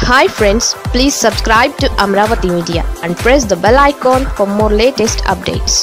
hi friends please subscribe to Amaravati media and press the bell icon for more latest updates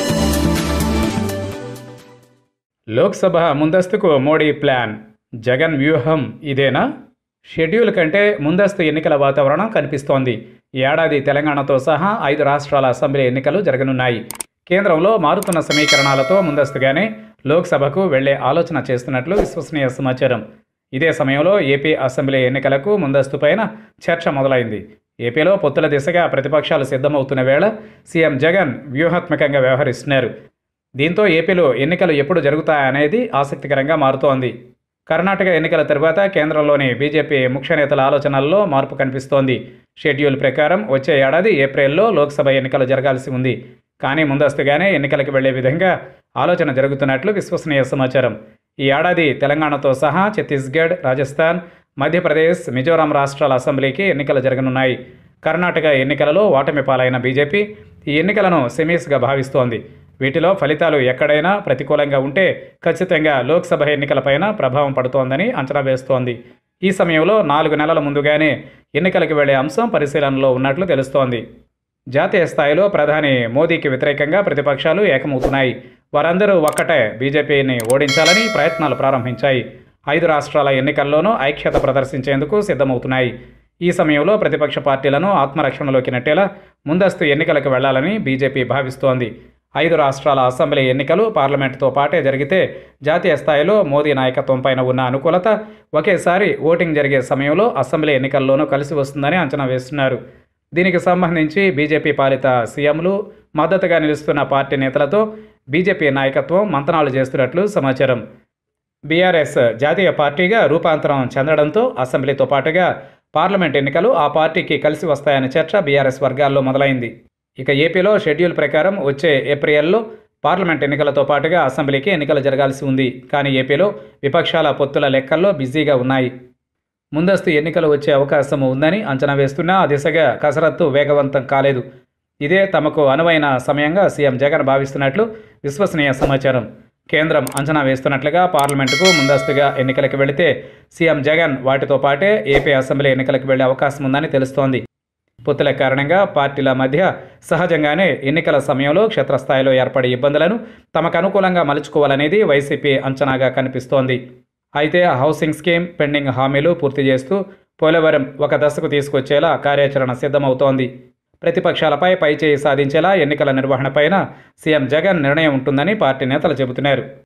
Lok Sabha ముందస్తుకు Modi plan Jagan వ్యూహం ఇదేనా schedule కంటే ముందస్తు ఎన్నికల వాతావరణం కనిపిస్తోంది ఈ ఏడాది తెలంగాణతో సహా ఐదు రాష్ట్రాల అసెంబ్లీ ఎన్నికలు జరగనున్నాయి కేంద్రంలో మారుతున్న సమీకరణాలతో ముందస్తుగానే లోక్సభకు వెళ్లే ఆలోచన చేస్తున్నట్లు విశ్వసనీయ సమాచారం ఇదే సమయంలో ఏపీ అసెంబ్లీ ఎన్నికలకు ముందస్తు పైన చర్చ మొదలైంది ఏపీలో పొత్తుల దిశగా ప్రతిపక్షాలు సిద్ధమవుతున్న వేళ సీఎం జగన్ వ్యూహాత్మకంగా వ్యవహరిస్తున్నారు దీంతో ఏపీలో ఎన్నికలు ఎప్పుడు జరుగుతాయనేది ఆసక్తికరంగా మారుతోంది కర్ణాటక ఎన్నికల తరువాత కేంద్రంలోని బీజేపీ ముఖ్య నేతల ఆలోచనల్లో మార్పు కనిపిస్తోంది షెడ్యూల్ ప్రకారం వచ్చే ఏడాది ఏప్రిల్లో లోక్సభ ఎన్నికలు జరగాల్సి ఉంది కానీ ముందస్తుగానే ఎన్నికలకు వెళ్లే విధంగా ఆలోచన జరుగుతున్నట్లు విశ్వసనీయ సమాచారం ఈ ఏడాది తెలంగాణతో సహా ఛత్తీస్గఢ్ రాజస్థాన్ మధ్యప్రదేశ్ మిజోరాం రాష్ట్రాల అసెంబ్లీకి ఎన్నికలు జరగనున్నాయి కర్ణాటక ఎన్నికలలో ఓటమి పాలైన బీజేపీ ఈ ఎన్నికలను సెమీస్గా భావిస్తోంది వీటిలో ఫలితాలు ఎక్కడైనా ప్రతికూలంగా ఉంటే ఖచ్చితంగా లోక్సభ ఎన్నికలపైన ప్రభావం పడుతోందని అంచనా వేస్తోంది ఈ సమయంలో నాలుగు నెలల ముందుగానే ఎన్నికలకు వెళ్లే అంశం పరిశీలనలో ఉన్నట్లు తెలుస్తోంది జాతీయ స్థాయిలో ప్రధాని మోదీకి వ్యతిరేకంగా ప్రతిపక్షాలు ఏకమవుతున్నాయి వారందరూ ఒక్కటే బీజేపీని ఓడించాలని ప్రయత్నాలు ప్రారంభించాయి ఐదు రాష్ట్రాల ఎన్నికల్లోనూ ఐక్యత ప్రదర్శించేందుకు సిద్ధమవుతున్నాయి ఈ సమయంలో ప్రతిపక్ష పార్టీలను ఆత్మరక్షణలోకి నెట్టేలా ముందస్తు ఎన్నికలకు వెళ్లాలని బీజేపీ భావిస్తోంది ఐదు రాష్ట్రాల అసెంబ్లీ ఎన్నికలు పార్లమెంటుతో పాటే జరిగితే జాతీయ స్థాయిలో మోదీ నాయకత్వం పైన ఉన్న అనుకూలత ఒకేసారి ఓటింగ్ జరిగే సమయంలో అసెంబ్లీ ఎన్నికల్లోనూ కలిసి వస్తుందని అంచనా వేస్తున్నారు దీనికి సంబంధించి బీజేపీ పాలిత సీఎంలు మద్దతుగా నిలుస్తున్న పార్టీ నేతలతో బీజేపీ నాయకత్వం మంతనాలు చేస్తున్నట్లు సమాచారం బీఆర్ఎస్ జాతీయ పార్టీగా రూపాంతరం చెందడంతో అసెంబ్లీతో పాటుగా పార్లమెంట్ ఎన్నికలు ఆ పార్టీకి కలిసి వస్తాయనే చర్చ బీఆర్ఎస్ వర్గాల్లో మొదలైంది ఇక ఏపీలో షెడ్యూల్ ప్రకారం వచ్చే ఏప్రిల్లో పార్లమెంట్ ఎన్నికలతో పాటుగా అసెంబ్లీకి ఎన్నికలు జరగాల్సి ఉంది కానీ ఏపీలో విపక్షాల పొత్తుల లెక్కల్లో బిజీగా ఉన్నాయి ముందస్తు ఎన్నికలు వచ్చే అవకాశం ఉందని అంచనా వేస్తున్నా ఆ దిశగా కసరత్తు వేగవంతం కాలేదు ఇదే తమకు అనువైన సమయంగా సీఎం జగన్ భావిస్తున్నట్లు విశ్వసనీయ సమాచారం కేంద్రం అంచనా వేస్తున్నట్లుగా పార్లమెంటుకు ముందస్తుగా ఎన్నికలకు వెళితే సీఎం జగన్ వాటితో పాటే ఏపీ అసెంబ్లీ ఎన్నికలకు వెళ్లే అవకాశం ఉందని తెలుస్తోంది పొత్తుల కారణంగా పార్టీల మధ్య సహజంగానే ఎన్నికల సమయంలో క్షేత్రస్థాయిలో ఏర్పడే ఇబ్బందులను తమకు అనుకూలంగా మలుచుకోవాలనేది వైసీపీ అంచనాగా కనిపిస్తోంది అయితే హౌసింగ్ స్కీమ్ పెండింగ్ హామీలు పూర్తి చేస్తూ పోలవరం ఒక దశకు తీసుకొచ్చేలా కార్యాచరణ సిద్ధమవుతోంది ప్రతిపక్షాలపై పైచేయి సాధించేలా ఎన్నికల నిర్వహణపైన సీఎం జగన్ నిర్ణయం ఉంటుందని పార్టీ నేతలు చెబుతున్నారు